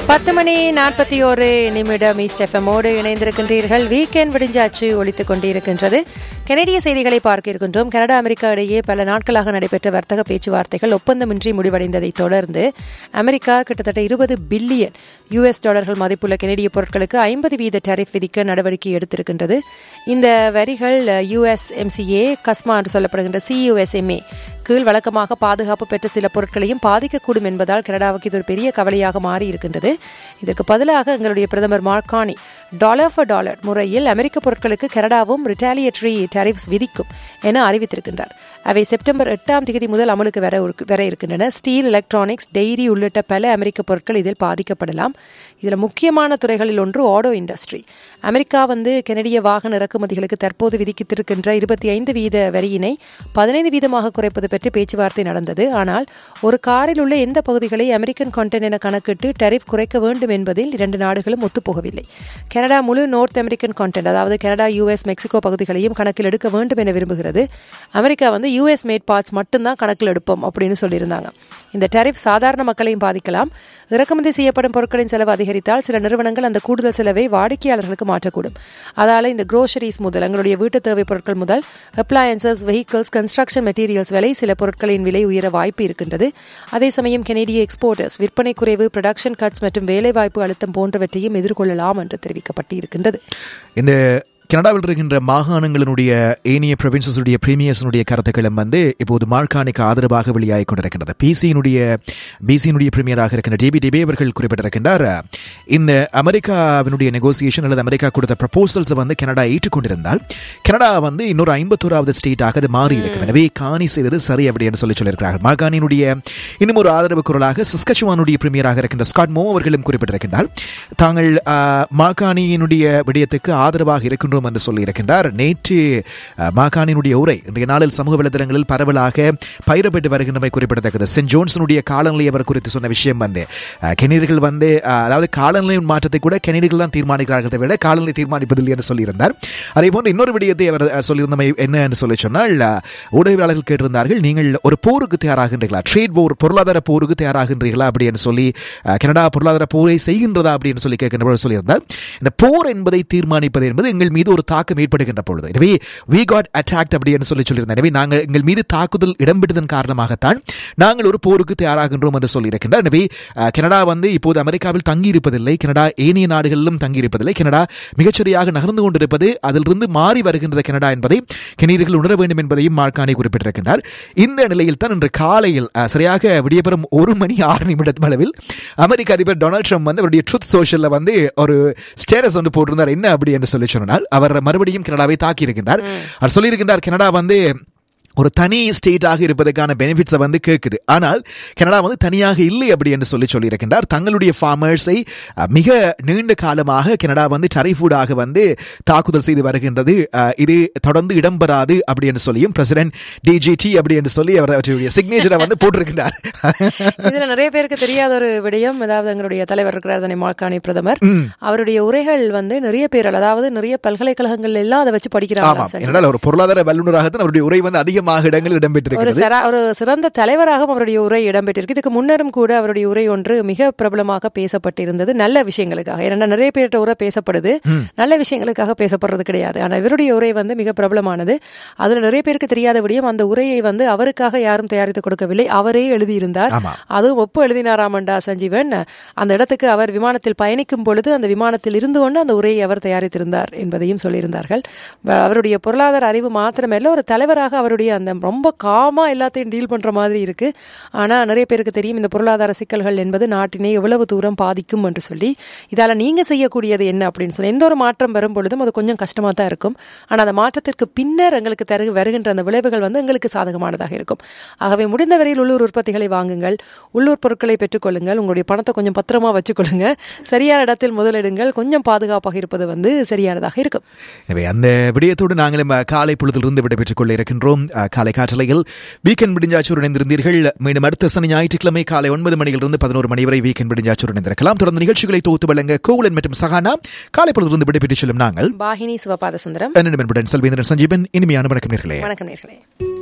பத்து மணி நாற்பத்தி ஒரு நிமிடம் ஈஸ்ட் எஃப்எம்மோடு இணைந்திருக்கின்றீர்கள் வீக்கெண்ட் விடிஞ்சாச்சு ஒழித்துக் கொண்டிருக்கின்றது கனடிய செய்திகளை பார்க்க இருக்கின்றோம் கனடா அமெரிக்கா இடையே பல நாட்களாக நடைபெற்ற வர்த்தக பேச்சுவார்த்தைகள் ஒப்பந்தமின்றி முடிவடைந்ததை தொடர்ந்து அமெரிக்கா கிட்டத்தட்ட இருபது பில்லியன் யுஎஸ் டாலர்கள் மதிப்புள்ள கனடிய பொருட்களுக்கு ஐம்பது வீத டேரிஃப் விதிக்க நடவடிக்கை எடுத்திருக்கின்றது இந்த வரிகள் யுஎஸ் எம்சிஏ கஸ்மா என்று சொல்லப்படுகின்ற சியுஎஸ்எம்ஏ கீழ் வழக்கமாக பாதுகாப்பு பெற்ற சில பொருட்களையும் பாதிக்கக்கூடும் என்பதால் கனடாவுக்கு இது ஒரு பெரிய கவலையாக மாறி இருக்கின்றது இதற்கு பதிலாக எங்களுடைய பிரதமர் மார்கானி டாலர் ஃபார் டாலர் முறையில் அமெரிக்க பொருட்களுக்கு கனடாவும் ரிட்டாலியேட்டரி டேரிஃப்ஸ் விதிக்கும் என அறிவித்திருக்கின்றார் அவை செப்டம்பர் எட்டாம் தேதி முதல் அமலுக்கு வர வர இருக்கின்றன ஸ்டீல் எலக்ட்ரானிக்ஸ் டெய்ரி உள்ளிட்ட பல அமெரிக்க பொருட்கள் இதில் பாதிக்கப்படலாம் இதில் முக்கியமான துறைகளில் ஒன்று ஆட்டோ இண்டஸ்ட்ரி அமெரிக்கா வந்து கனடிய வாகன இறக்குமதிகளுக்கு தற்போது விதித்திருக்கின்ற இருபத்தி ஐந்து வீத வரியினை பதினைந்து வீதமாக குறைப்பது பற்றி பேச்சுவார்த்தை நடந்தது ஆனால் ஒரு காரில் உள்ள எந்த பகுதிகளை அமெரிக்கன் கான்டென்ட் என கணக்கிட்டு டெரிஃப் குறைக்க வேண்டும் என்பதில் இரண்டு நாடுகளும் ஒத்துப்போகவில்லை கனடா முழு நார்த் அமெரிக்கன் கான்டென்ட் அதாவது கனடா யூஎஸ் மெக்சிகோ பகுதிகளையும் கணக்கில் எடுக்க வேண்டும் என விரும்புகிறது அமெரிக்கா வந்து யூஎஸ் மேட் பார்ட்ஸ் மட்டும்தான் கணக்கில் எடுப்போம் அப்படின்னு சொல்லியிருந்தாங்க இந்த டெரிஃப் சாதாரண மக்களையும் பாதிக்கலாம் இறக்குமதி செய்யப்படும் பொருட்களின் செலவு அதிகரித்தால் சில நிறுவனங்கள் அந்த கூடுதல் செலவை வாடிக்கையாளர்களுக்கு மாற்றக்கூடும் அதால இந்த குரோசரிஸ் முதல் எங்களுடைய வீட்டு தேவை பொருட்கள் முதல் அப்ளையன்சஸ் வெஹிக்கிள்ஸ் கன்ஸ்ட்ரக்ஷன் மெட்டீரியல்ஸ் விலை சில பொருட்களின் விலை உயர வாய்ப்பு இருக்கின்றது அதே சமயம் கெனடிய எக்ஸ்போர்ட்டர்ஸ் விற்பனை குறைவு ப்ரொடக்ஷன் கட்ஸ் மற்றும் வேலைவாய்ப்பு அழுத்தம் போன்றவற்றையும் எதிர்கொள்ளலாம் என்று தெரிவிக்கப்பட்டு இருக்கின்றது இந்த கனடாவில் இருக்கின்ற மாகாணங்களினுடைய ஏனைய ப்ரொவின்சஸுடைய பிரீமியர்ஸினுடைய கருத்துக்களும் வந்து இப்போது மார்கானிக்கு ஆதரவாக வெளியாகி கொண்டிருக்கின்றது பிசியினுடைய பிசியினுடைய பிரீமியராக இருக்கின்ற டிபி டிபே அவர்கள் குறிப்பிட்டிருக்கின்றார் இந்த அமெரிக்காவினுடைய நெகோசியேஷன் அல்லது அமெரிக்கா கொடுத்த ப்ரப்போசல்ஸை வந்து கனடா ஏற்றுக்கொண்டிருந்தால் கனடா வந்து இன்னொரு ஐம்பத்தோராவது ஸ்டேட்டாக அது மாறி இருக்கும் எனவே காணி செய்தது சரி அப்படின்னு சொல்லி சொல்லியிருக்கிறார்கள் மாகாணியினுடைய இன்னும் ஒரு ஆதரவு குரலாக சிஸ்கச்சுவானுடைய பிரீமியராக இருக்கின்ற ஸ்காட் மோ அவர்களும் குறிப்பிட்டிருக்கின்றார் தாங்கள் மாகாணியினுடைய விடயத்துக்கு ஆதரவாக இருக்கின்றோம் என்று சொல்லியிருக்கின்றார் நேற்று மாகாணியினுடைய உரை இன்றைய நாளில் சமூக வலைதளங்களில் பரவலாக பயிரப்பட்டு வருகின்றமை குறிப்பிடத்தக்கது சென்ட் ஜோன்சனுடைய காலநிலை அவர் குறித்து சொன்ன விஷயம் வந்து கெனடியர்கள் வந்து அதாவது காலநிலை மாற்றத்தை கூட கெனடியர்கள் தான் தீர்மானிக்கிறார்கள் விட காலநிலை தீர்மானிப்பதில்லை என்று சொல்லியிருந்தார் அதே போன்று இன்னொரு விடயத்தை அவர் சொல்லியிருந்தமை என்ன என்று சொல்லி சொன்னால் ஊடகவியலாளர்கள் கேட்டிருந்தார்கள் நீங்கள் ஒரு போருக்கு தயாராகின்றீர்களா ட்ரேட் போர் பொருளாதார போருக்கு தயாராகின்றீர்களா அப்படின்னு சொல்லி கனடா பொருளாதார போரை செய்கின்றதா அப்படின்னு சொல்லி கேட்கின்ற சொல்லியிருந்தார் இந்த போர் என்பதை தீர்மானிப்பது என்பது எங்கள் மீது ஒரு தாக்கம் ஏற்படுகின்ற பொழுது எனவே வி காட் அட்டாக்ட் அப்படின்னு சொல்லி சொல்லியிருந்தார் எனவே நாங்கள் எங்கள் மீது தாக்குதல் இடம்பெற்றதன் காரணமாகத்தான் நாங்கள் ஒரு போருக்கு தயாராகின்றோம் என்று சொல்லியிருக்கின்றார் எனவே கனடா வந்து இப்போது அமெரிக்காவில் தங்கியிருப்பதில்லை கனடா ஏனைய நாடுகளிலும் தங்கியிருப்பதில்லை கனடா மிகச்சரியாக நகர்ந்து கொண்டிருப்பது அதிலிருந்து மாறி வருகின்றது கனடா என்பதை கெனீர்கள் உணர வேண்டும் என்பதையும் மார்கானி குறிப்பிட்டிருக்கின்றார் இந்த நிலையில் தான் இன்று காலையில் சரியாக விடியபெறும் ஒரு மணி ஆறு நிமிடம் அளவில் அமெரிக்க அதிபர் டொனால்ட் ட்ரம்ப் வந்து அவருடைய ட்ரூத் சோஷியல்ல வந்து ஒரு ஸ்டேட்டஸ் வந்து போட்டிருந்தார் என்ன அப்படி என்று சொல்லி சொன்னால் அவர் மறுபடியும் கனடாவை தாக்கி இருக்கின்றார் அவர் சொல்லியிருக்கின்றார் கனடா வந்து ஒரு தனி ஸ்டேட்டாக இருப்பதற்கான பெனிஃபிட்ஸை வந்து கேட்குது ஆனால் கனடா வந்து தனியாக இல்லை அப்படி என்று சொல்லி சொல்லியிருக்கின்றார் தங்களுடைய ஃபார்மர்ஸை மிக நீண்ட காலமாக கனடா வந்து டரிஃபூடாக வந்து தாக்குதல் செய்து வருகின்றது இது தொடர்ந்து இடம்பெறாது அப்படி என்று சொல்லியும் பிரசிடென்ட் டிஜிடி அப்படி என்று சொல்லி அவர் அவருடைய சிக்னேச்சரை வந்து போட்டிருக்கின்றார் இதுல நிறைய பேருக்கு தெரியாத ஒரு விடயம் அதாவது எங்களுடைய தலைவர் இருக்கிறார் தானே மார்கானி பிரதமர் அவருடைய உரைகள் வந்து நிறைய பேர் அதாவது நிறைய பல்கலைக்கழகங்கள் எல்லாம் அதை வச்சு படிக்கிறாங்க ஒரு பொருளாதார வல்லுநராகத்தான் அவருடைய உரை வந்து அதிகமாக அதிகமாக இடங்கள் ஒரு இடம்பெற்றிருக்கிறது சரா ஒரு சிறந்த தலைவராகவும் அவருடைய உரை இடம்பெற்றிருக்கு இதுக்கு முன்னரும் கூட அவருடைய உரை ஒன்று மிக பிரபலமாக பேசப்பட்டிருந்தது நல்ல விஷயங்களுக்காக ஏன்னா நிறைய பேர்கிட்ட உரை பேசப்படுது நல்ல விஷயங்களுக்காக பேசப்படுறது கிடையாது ஆனால் இவருடைய உரை வந்து மிக பிரபலமானது அதுல நிறைய பேருக்கு தெரியாத விடியும் அந்த உரையை வந்து அவருக்காக யாரும் தயாரித்து கொடுக்கவில்லை அவரே எழுதியிருந்தார் ஆமா. அதுவும் ஒப்பு எழுதினாராமண்டா சஞ்சீவன் அந்த இடத்துக்கு அவர் விமானத்தில் பயணிக்கும் பொழுது அந்த விமானத்தில் இருந்து கொண்டு அந்த உரையை அவர் தயாரித்திருந்தார் என்பதையும் சொல்லியிருந்தார்கள் வ- அவருடைய பொருளாதார அறிவு மாத்திரமல்ல ஒரு தலைவராக அவருடைய அந்த ரொம்ப காமா எல்லாத்தையும் டீல் பண்ற மாதிரி இருக்கு ஆனா நிறைய பேருக்கு தெரியும் இந்த பொருளாதார சிக்கல்கள் என்பது நாட்டினை எவ்வளவு தூரம் பாதிக்கும் என்று சொல்லி இதால நீங்க செய்யக்கூடியது என்ன அப்படின்னு சொல்லி எந்த ஒரு மாற்றம் வரும் பொழுதும் அது கொஞ்சம் கஷ்டமா தான் இருக்கும் ஆனா அந்த மாற்றத்திற்கு பின்னர் எங்களுக்கு தரு வருகின்ற அந்த விளைவுகள் வந்து எங்களுக்கு சாதகமானதாக இருக்கும் ஆகவே முடிந்த வரையில் உள்ளூர் உற்பத்திகளை வாங்குங்கள் உள்ளூர் பொருட்களை பெற்றுக்கொள்ளுங்கள் உங்களுடைய பணத்தை கொஞ்சம் பத்திரமா வச்சுக்கொள்ளுங்க சரியான இடத்தில் முதலிடுங்கள் கொஞ்சம் பாதுகாப்பாக இருப்பது வந்து சரியானதாக இருக்கும் எனவே அந்த விடயத்தோடு நாங்களும் அஹ், காலை பொழுதிலிருந்து விடைபெற்றுக் கொள்ள இருக்கின்றோம் அஹ், காலை காற்றலையில் வீக்கெண்ட் விடிஞ்சாச்சூர் இணைந்திருந்தீர்கள் மீண்டும் அடுத்த சனி ஞாயிற்றுக்கிழமை காலை ஒன்பது மணியிலிருந்து பதினோரு மணி வரை வீக்கெண்ட் விடிஞ்சாச்சூர் இணைந்திருக்கலாம் தொடர்ந்து நிகழ்ச்சிகளை தொகுத்து வழங்க கோகுலன் மற்றும் சகானா காலை பொழுதிலிருந்து விடைபெற்றுச் செல்லும் நாங்கள் பாகினி சிவபாத சுந்தரம் என்னிடம் செல்வேந்திரன் சஞ்சீவன் இனிமையான வணக்கம் நேர்களே வணக்கம் நேர்களே